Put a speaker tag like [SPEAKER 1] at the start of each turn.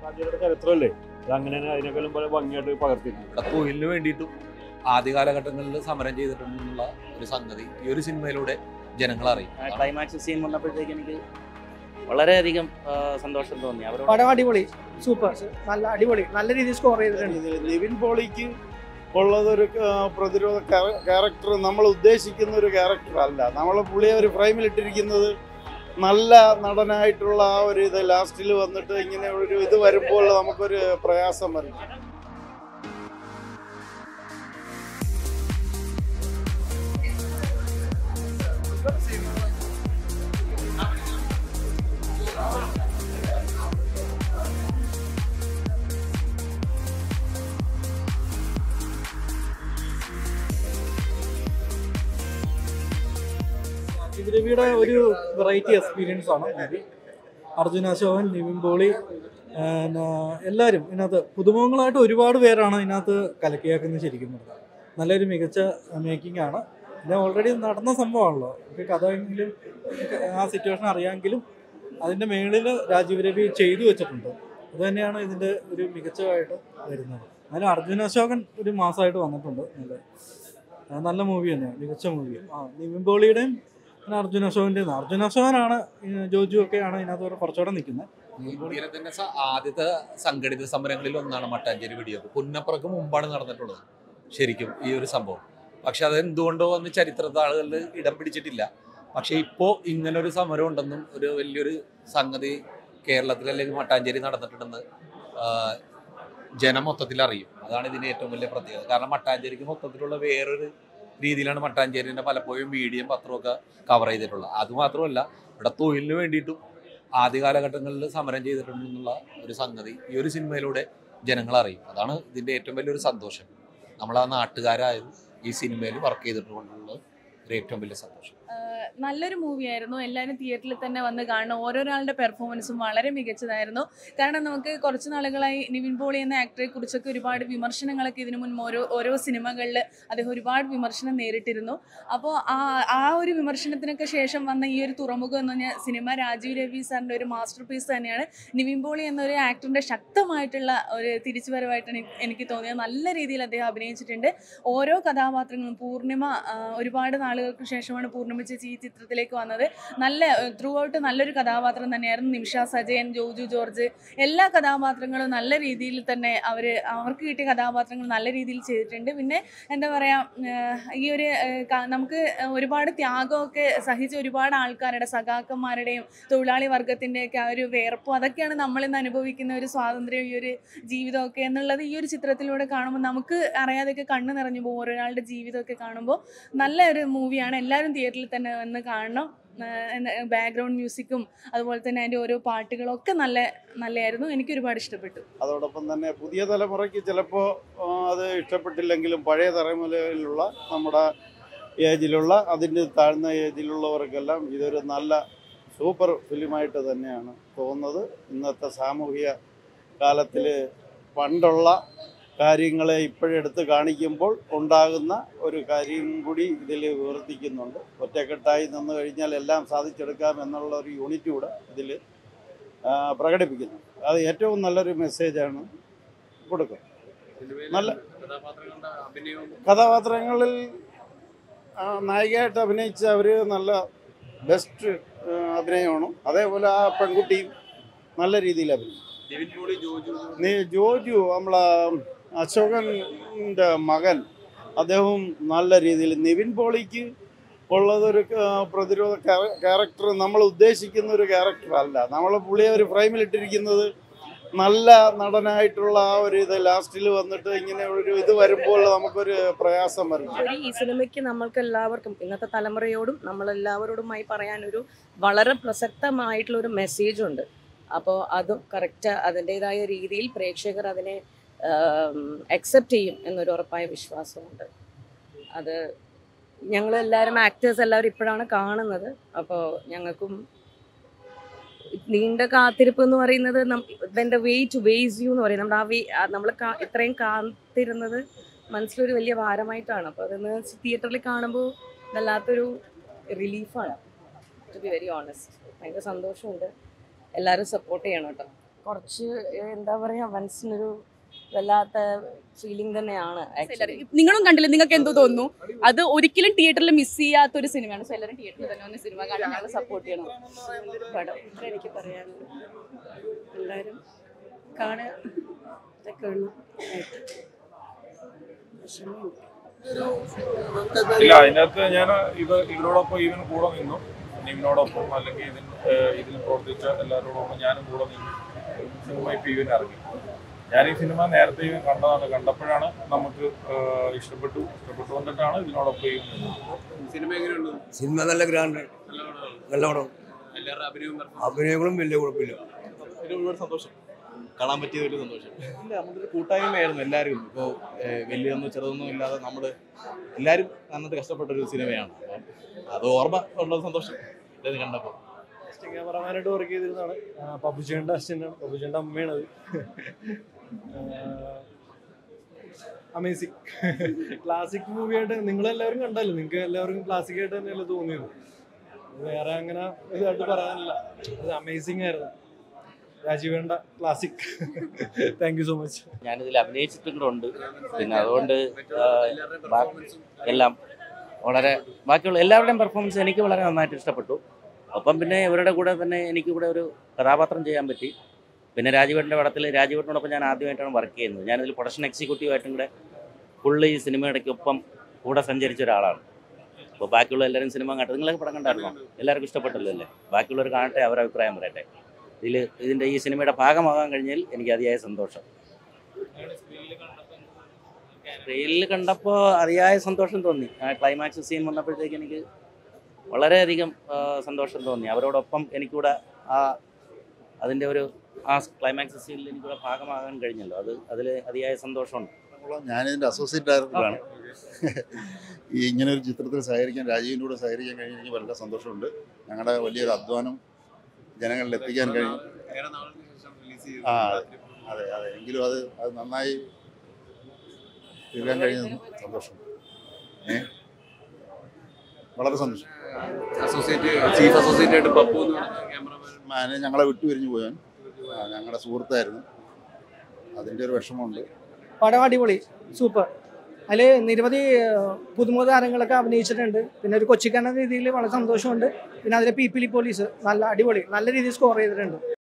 [SPEAKER 1] രാജ്യയുടെ ചരിത്രമല്ലേ അത് അങ്ങനെ തന്നെ അതിനേക്കാളും പല ഭംഗിയായിട്ട് പകർത്തിയിട്ടുണ്ട്
[SPEAKER 2] ഇവിടെ തൊഴിലിന് വേണ്ടിയിട്ടും ആദ്യ കാലഘട്ടങ്ങളിൽ സമരം ചെയ്തിട്ടുണ്ടെന്നുള്ള ഒരു സംഗതി ഈ ഒരു സിനിമയിലൂടെ ജനങ്ങൾ അറിയും അതാണ്
[SPEAKER 3] ക്ലൈമാക്സ് സീൻ വന്നപ്പോഴത്തേക്ക് എനിക്ക് വളരെയധികം ആ, സന്തോഷം തോന്നി അവരോട്
[SPEAKER 4] പടം അടിപൊളി സൂപ്പർ നല്ല അടിപൊളി നല്ല രീതിയിൽ സ്കോർ ചെയ്തിട്ടുണ്ട്
[SPEAKER 5] ഇത് നിവിൻ പോളിക്ക് ഉള്ളതൊരു ആ, പ്രതിരോധ ക്യാരക്ടർ നമ്മൾ ഉദ്ദേശിക്കുന്ന ഒരു ക്യാരക്ടർ അല്ല നമ്മൾ പുള്ളിയെ ഒരു ഫ്രെയിമിൽ ഇട്ടിരിക്കുന്നത് നല്ല നടനായിട്ടുള്ള ആ ഒരു ഇത് ലാസ്റ്റിൽ വന്നിട്ട് ഇങ്ങനെ ഒരു ഇത് വരുമ്പോൾ നമുക്കൊരു പ്രയാസം വരും
[SPEAKER 6] രവിയുടെ ഒരു വെറൈറ്റി എക്സ്പീരിയൻസ് ആണ് മൂവി അർജുന അശോകൻ നിവിൻ പോളി പിന്നെ എല്ലാവരും ഇതിനകത്ത് പുതുമുഖങ്ങളായിട്ട് ഒരുപാട് പേരാണ് ഇതിനകത്ത് കലക്കിയാക്കുന്നത് ശരിക്കും പറഞ്ഞാൽ നല്ലൊരു മികച്ച മേക്കിംഗ് ആണ് ഇത് ഓൾറെഡി നടന്ന സംഭവമാണല്ലോ നമുക്ക് കഥയെങ്കിലും ആ സിറ്റുവേഷൻ അറിയാമെങ്കിലും അതിൻ്റെ മേളിൽ രാജീവ് രവി ചെയ്തു വെച്ചിട്ടുണ്ട് അത് തന്നെയാണ് ഇതിൻ്റെ ഒരു മികച്ചമായിട്ട് വരുന്നത് അതിന് അർജുന അശോകൻ ഒരു മാസമായിട്ട് വന്നിട്ടുണ്ട് നല്ല ആ, നല്ല മൂവി തന്നെയാണ് മികച്ച മൂവി ആ നിവിൻ പോളിയുടെയും പിന്നെ അർജുന അശോകൻ്റെയും അർജുന അശോകനാണ് ഈ ജോജു ഒക്കെയാണ് ഇതിനകത്ത് കുറച്ചുകൂടെ നിൽക്കുന്നത്
[SPEAKER 2] ഇന്ത്യയിലെ തന്നെ സ- ആദ്യത്തെ സംഘടിത സമരങ്ങളിൽ ഒന്നാണ് മട്ടാഞ്ചേരി വെടിവെപ്പ് പുന്നപ്പുറക്ക് മുമ്പാണ് നടന്നിട്ടുള്ളത് ശരിക്കും ഈ ഒരു സംഭവം പക്ഷെ അത് എന്തുകൊണ്ടോ അന്ന് ചരിത്ര താളുകളിൽ ഇടം പിടിച്ചിട്ടില്ല പക്ഷെ ഇപ്പോൾ ഇങ്ങനൊരു സമരം ഉണ്ടെന്നും ഒരു വലിയൊരു സംഗതി കേരളത്തിൽ അല്ലെങ്കിൽ മട്ടാഞ്ചേരി നടന്നിട്ടുണ്ടെന്ന് ആ, ജനം മൊത്തത്തിൽ അറിയും അതാണ് ഇതിന്റെ ഏറ്റവും വലിയ പ്രത്യേകത കാരണം മട്ടാഞ്ചേരിക്ക് മൊത്തത്തിലുള്ള വേറൊരു രീതിയിലാണ് മട്ടാഞ്ചേരിന്റെ പലപ്പോഴും മീഡിയം പത്രമൊക്കെ കവർ ചെയ്തിട്ടുള്ളത് അതുമാത്രമല്ല ഇവിടെ തൊഴിലിന് വേണ്ടിയിട്ടും ആദ്യ കാലഘട്ടങ്ങളിൽ സമരം ചെയ്തിട്ടുണ്ടെന്നുള്ള ഒരു സംഗതി ഈ ഒരു സിനിമയിലൂടെ ജനങ്ങൾ അറിയും അതാണ് ഇതിന്റെ ഏറ്റവും വലിയൊരു സന്തോഷം നമ്മൾ ആ നാട്ടുകാരായത് ഈ സിനിമയിൽ വർക്ക് ചെയ്തിട്ടുള്ള ഒരു ഏറ്റവും വലിയ സന്തോഷം
[SPEAKER 7] ആഹ് നല്ലൊരു മൂവിയായിരുന്നു എല്ലാവരും തിയേറ്ററിൽ തന്നെ വന്ന് കാണണം ഓരോരാളുടെ പെർഫോമൻസും വളരെ മികച്ചതായിരുന്നു കാരണം നമുക്ക് കുറച്ച് നാളുകളായി നിവിൻ പോളി എന്ന ആക്ടറെ കുറിച്ചൊക്കെ ഒരുപാട് വിമർശനങ്ങളൊക്കെ ഇതിനു മുൻപ് ഓരോ ഓരോ സിനിമകളിൽ അദ്ദേഹം ഒരുപാട് വിമർശനം നേരിട്ടിരുന്നു അപ്പോൾ ആ ആ ഒരു വിമർശനത്തിനൊക്കെ ശേഷം വന്ന ഈ ഒരു തുറമുഖം എന്ന് പറഞ്ഞ സിനിമ രാജീവ് രവി സാറിൻ്റെ ഒരു മാസ്റ്റർ പീസ് തന്നെയാണ് നിവിൻ പോളി എന്നൊരു ആക്ടറിൻ്റെ ശക്തമായിട്ടുള്ള ഒരു തിരിച്ചുവരവായിട്ടാണ് എനിക്ക് എനിക്ക് തോന്നിയത് നല്ല രീതിയിൽ അദ്ദേഹം അഭിനയിച്ചിട്ടുണ്ട് ഓരോ കഥാപാത്രങ്ങളും പൂർണിമ ആ, ഒരുപാട് നാളുകൾക്ക് ശേഷമാണ് പൂർണിമ ചേച്ചി ഈ ചിത്രത്തിലേക്ക് വന്നത് നല്ല ത്രൂ ഔട്ട് നല്ലൊരു കഥാപാത്രം തന്നെയായിരുന്നു നിമിഷ സജയൻ ജോജു ജോർജ് എല്ലാ കഥാപാത്രങ്ങളും നല്ല രീതിയിൽ തന്നെ അവർ അവർക്ക് കിട്ടിയ കഥാപാത്രങ്ങൾ നല്ല രീതിയിൽ ചെയ്തിട്ടുണ്ട് പിന്നെ എന്താ പറയുക ഈ ഒരു ആ, ക- നമുക്ക് ഒരുപാട് ത്യാഗമൊക്കെ സഹിച്ച ഒരുപാട് ആൾക്കാരുടെ സഖാക്കന്മാരുടെയും തൊഴിലാളി വർഗത്തിൻ്റെയൊക്കെ ആ ഒരു വേർപ്പും അതൊക്കെയാണ് നമ്മളിന്ന് അനുഭവിക്കുന്ന ഒരു സ്വാതന്ത്ര്യം ഈ ഒരു ജീവിതമൊക്കെ എന്നുള്ളത് ഈ ഒരു ചിത്രത്തിലൂടെ കാണുമ്പോൾ നമുക്ക് അറിയാതെയൊക്കെ കണ്ണ് നിറഞ്ഞു പോകും ഓരോരാളുടെ ജീവിതമൊക്കെ കാണുമ്പോൾ നല്ല ഒരു മൂവിയാണ് എല്ലാവരും തിയേറ്ററിൽ തന്നെ വന്ന് കാണണം ബാക്ക്ഗ്രൗണ്ട് മ്യൂസിക്കും അതുപോലെ തന്നെ അതിൻ്റെ ഓരോ പാട്ടുകളും ഒക്കെ നല്ല നല്ലതായിരുന്നു എനിക്ക് ഒരുപാട് ഇഷ്ടപ്പെട്ടു
[SPEAKER 5] അതോടൊപ്പം തന്നെ പുതിയ തലമുറയ്ക്ക് ചിലപ്പോൾ അത് ഇഷ്ടപ്പെട്ടില്ലെങ്കിലും പഴയ തലമുറയിലുള്ള നമ്മുടെ ഏജിലുള്ള അതിൻ്റെ താഴ്ന്ന ഏജിലുള്ളവർക്കെല്ലാം ഇതൊരു നല്ല സൂപ്പർ ഫിലിമായിട്ട് തന്നെയാണ് തോന്നുന്നത് ഇന്നത്തെ സാമൂഹിക കാലത്തിൽ പണ്ടുള്ള കാര്യങ്ങളെ ഇപ്പോഴെടുത്ത് കാണിക്കുമ്പോൾ ഉണ്ടാകുന്ന ഒരു കാര്യം കൂടി ഇതിൽ വിവർത്തിക്കുന്നുണ്ട് ഒറ്റക്കെട്ടായി നിന്ന് കഴിഞ്ഞാൽ എല്ലാം സാധിച്ചെടുക്കാം എന്നുള്ള ഒരു യൂണിറ്റ് കൂടെ ഇതിൽ പ്രകടിപ്പിക്കുന്നു അത് ഏറ്റവും നല്ലൊരു മെസ്സേജാണ് കൊടുക്കുന്നത് നല്ല കഥാപാത്രങ്ങളിൽ ആ, നായികയായിട്ട് അഭിനയിച്ച അവർ നല്ല ബെസ്റ്റ് അഭിനയമാണ് അതേപോലെ ആ പെൺകുട്ടിയും നല്ല രീതിയിൽ അഭിനയിച്ചു നീ ജോജു നമ്മളെ അശോകൻ്റെ മകൻ അദ്ദേഹവും നല്ല രീതിയിൽ നിവിൻ പോളിക്ക് ഉള്ളതൊരു ആ, പ്രതിരോധ ക്യാരക്ടർ നമ്മൾ ഉദ്ദേശിക്കുന്ന ഒരു ക്യാരക്ടർ അല്ല നമ്മൾ പുള്ളിയെ ഒരു ഫ്രെയിമിൽ ഇട്ടിരിക്കുന്നത് നല്ല നടനായിട്ടുള്ള ആ ഒരു ഇത് ലാസ്റ്റിൽ വന്നിട്ട് ഇങ്ങനെ ഒരു ഇത് വരുമ്പോൾ നമുക്കൊരു പ്രയാസം വരും
[SPEAKER 8] ഒരു ഈ സിനിമയ്ക്ക് നമ്മൾക്ക് എല്ലാവർക്കും ഇന്നത്തെ തലമുറയോടും നമ്മളെല്ലാവരോടുമായി പറയാനൊരു വളരെ പ്രസക്തമായിട്ടുള്ള ഒരു മെസ്സേജ് ഉണ്ട് അപ്പോൾ അതും കറക്റ്റ് അതിൻ്റെതായ രീതിയിൽ പ്രേക്ഷകർ അതിനെ അക്സെപ്റ്റ് ചെയ്യും എന്നൊരു ഉറപ്പായ വിശ്വാസമുണ്ട് അത് ഞങ്ങളെല്ലാവരും ആക്ടേഴ്സ് എല്ലാവരും ഇപ്പോഴാണ് കാണുന്നത് അപ്പോൾ ഞങ്ങൾക്കും നീണ്ട കാത്തിരിപ്പ് എന്ന് പറയുന്നത് വെൻ്റെ വേ ടു വേസ് യു എന്ന് പറയും നമ്മുടെ ആ വേ നമ്മൾ ഇത്രയും കാത്തിരുന്നത് മനസ്സിലൊരു വലിയ ഭാരമായിട്ടാണ് അപ്പോൾ അതൊന്ന് തിയേറ്ററിൽ കാണുമ്പോൾ വല്ലാത്തൊരു റിലീഫാണ് ടു ബി വെരി ഓണസ്റ്റ് ഭയങ്കര സന്തോഷമുണ്ട് എല്ലാവരും സപ്പോർട്ട് ചെയ്യണം കേട്ടോ കുറച്ച് എന്താ പറയാ മനസ്സിനൊരു വല്ലാത്ത ഫീലിംഗ് തന്നെയാണ്
[SPEAKER 9] സെല്ലർ
[SPEAKER 8] actually.
[SPEAKER 9] നിങ്ങളും കണ്ടില്ല നിങ്ങൾക്ക് എന്തോ തോന്നുന്നു അത് ഒരിക്കലും തിയേറ്ററിൽ മിസ് ചെയ്യാത്ത ഒരു സിനിമയാണ് സോ എല്ലാവരും തിയേറ്ററിൽ തന്നെ വന്ന് സിനിമ കാണാൻ ഞങ്ങൾ സപ്പോർട്ട് ചെയ്യണം
[SPEAKER 8] പടം ഇത്ര എനിക്ക് പറയാനുള്ളൂ എല്ലാവരും കാണുക ഇതൊക്കെ ഉള്ളൂ വിഷമമുണ്ട്
[SPEAKER 10] ഇല്ല അതിനകത്ത് ഞാൻ ഇത് ഇവരോടൊപ്പം ഇവന് കൂടെ നിന്നു നിവിനോടൊപ്പം അല്ലെങ്കിൽ ഇതിൽ ഏഹ് ഇതിൽ പ്രവർത്തിച്ച എല്ലാവരോടൊപ്പം ഞാനും കൂടെ നിന്നു സിനിമ ഇപ്പം ഇവൻ ഇറങ്ങി ഞാൻ ഈ സിനിമ നേരത്തെ ഇവൻ കണ്ടതാണ് കണ്ടപ്പോഴാണ് നമുക്ക് ഏഹ് ഇഷ്ടപ്പെട്ടു ഇഷ്ടപ്പെട്ടു വന്നിട്ടാണ് ഇതിനോടൊപ്പം ഇവൻ നിന്നത്
[SPEAKER 11] സിനിമ നല്ല ഗ്രാൻഡ് നല്ല പടം അഭിനയങ്ങളും വലിയ കുഴപ്പമില്ല
[SPEAKER 12] ഒരുപാട് സന്തോഷം കാണാൻ പറ്റിയ വലിയ സന്തോഷം ഇല്ല നമ്മുടെ ഒരു കൂട്ടായ്മയായിരുന്നു എല്ലാവരും ഇപ്പോൾ വലിയൊന്നും ചെറുതൊന്നും ഇല്ലാതെ നമ്മൾ എല്ലാവരും നന്നായിട്ട് കഷ്ടപ്പെട്ട ഒരു സിനിമയാണ് അപ്പം അത് ഓർമ്മ ഉള്ളത് സന്തോഷം ഇത് കണ്ടപ്പോൾ
[SPEAKER 6] ക്യാമറമാനായിട്ട് വർക്ക് ചെയ്തിരുന്നതാണ് പബ്ലിഷേണ്ട അച്ഛനാണ് പബ്ലിഷേണ്ട അമ്മയാണ് അത് അമേസിങ് ക്ലാസിക് മൂവിയായിട്ട് നിങ്ങളെല്ലാവരും കണ്ടല്ലോ നിങ്ങൾക്ക് എല്ലാവർക്കും ക്ലാസിക് ആയിട്ട് തന്നെയല്ലേ തോന്നിയത് വേറെ അങ്ങനെ ഇതായിട്ട് പറയാനില്ല അത് അമേസിങ് ആയിരുന്നു രാജീവേണ്ട classic thank you so much
[SPEAKER 3] ഞാനിതിൽ അഭിനയിച്ചിട്ടും കൂടെ ഉണ്ട് പിന്നെ അതുകൊണ്ട് ആ, ബാ- എല്ലാം വളരെ ബാക്കിയുള്ള എല്ലാവരുടെയും പെർഫോമൻസ് എനിക്ക് വളരെ നന്നായിട്ട് ഇഷ്ടപ്പെട്ടു ഒപ്പം പിന്നെ ഇവരുടെ കൂടെ തന്നെ എനിക്ക് ഇവിടെ ഒരു കഥാപാത്രം ചെയ്യാൻ പറ്റി പിന്നെ രാജീവേട്ടൻ്റെ പടത്തിൽ രാജീവേട്ടനോടൊപ്പം ഞാൻ ആദ്യമായിട്ടാണ് വർക്ക് ചെയ്യുന്നത് ഞാനിതിൽ പ്രൊഡക്ഷൻ എക്സിക്യൂട്ടീവായിട്ടും കൂടെ ഫുള്ള് ഈ സിനിമയുടെക്കൊപ്പം കൂടെ സഞ്ചരിച്ച ഒരാളാണ് അപ്പോൾ ബാക്കിയുള്ള എല്ലാവരും സിനിമ കണ്ടു നിങ്ങളൊക്കെ പടം കണ്ടായിരുന്നോ എല്ലാവർക്കും ഇഷ്ടപ്പെട്ടല്ലോ അല്ലേ ബാക്കിയുള്ളവർ കാണട്ടെ അവരുടെ അഭിപ്രായം പറയട്ടെ ഇതിൽ ഇതിൻ്റെ ഈ സിനിമയുടെ ഭാഗമാകാൻ കഴിഞ്ഞാൽ എനിക്ക് അതിയായ സന്തോഷം ട്രെയിനിൽ കണ്ടപ്പോൾ അതിയായ സന്തോഷം തോന്നി ആ ക്ലൈമാക്സ് സീൻ വന്നപ്പോഴത്തേക്ക് എനിക്ക് വളരെയധികം ആ, സന്തോഷം തോന്നി അവരോടൊപ്പം എനിക്കൂടെ ആ അതിൻ്റെ ഒരു ആ ക്ലൈമാക്സ് സീനിൽ എനിക്കൂടെ ഭാഗമാകാൻ കഴിഞ്ഞല്ലോ അത് അതിൽ അതിയായ സന്തോഷമുണ്ട്
[SPEAKER 13] ഞാനിതിൻ്റെ അസോസിയേറ്റ് ഡയറക്ടറാണ് ഈ ഇങ്ങനെ ഒരു ചിത്രത്തിൽ സഹകരിക്കാൻ രാജീവിൻ്റെ കൂടെ സഹകരിക്കാൻ കഴിഞ്ഞ എനിക്ക് വളരെ സന്തോഷമുണ്ട് ഞങ്ങളുടെ വലിയൊരു അധ്വാനം ജനങ്ങളിൽ എത്തിക്കാൻ കഴിഞ്ഞു ആ അതെ അതെ അതെ എങ്കിലും അത് അത് നന്നായി തീർക്കാൻ കഴിഞ്ഞത് സന്തോഷം ഏ വളരെ സന്തോഷം
[SPEAKER 12] അസോസിയേറ്റ് ചീഫ് അസോസിയേറ്റ് ആയിട്ട് പപ്പു എന്ന് പറഞ്ഞ ക്യാമറമാൻ
[SPEAKER 13] മാനെ ഞങ്ങളെ വിട്ടുപിരിഞ്ഞു പോയാൻ ആ, ഞങ്ങളുടെ സുഹൃത്തായിരുന്നു അതിൻ്റെ ഒരു വിഷമമുണ്ട്
[SPEAKER 4] പടം അടിപൊളി സൂപ്പർ അതിൽ നിരവധി ഏഹ്, പുതുമുഖ താരങ്ങളൊക്കെ അഭിനയിച്ചിട്ടുണ്ട് പിന്നെ ഒരു കൊച്ചിക്കണ്ണ രീതിയിൽ വളരെ സന്തോഷമുണ്ട് പിന്നെ അതിലെ പീപ്പിളി പോലീസ് നല്ല അടിപൊളി നല്ല രീതിയിൽ സ്കോർ ചെയ്തിട്ടുണ്ട്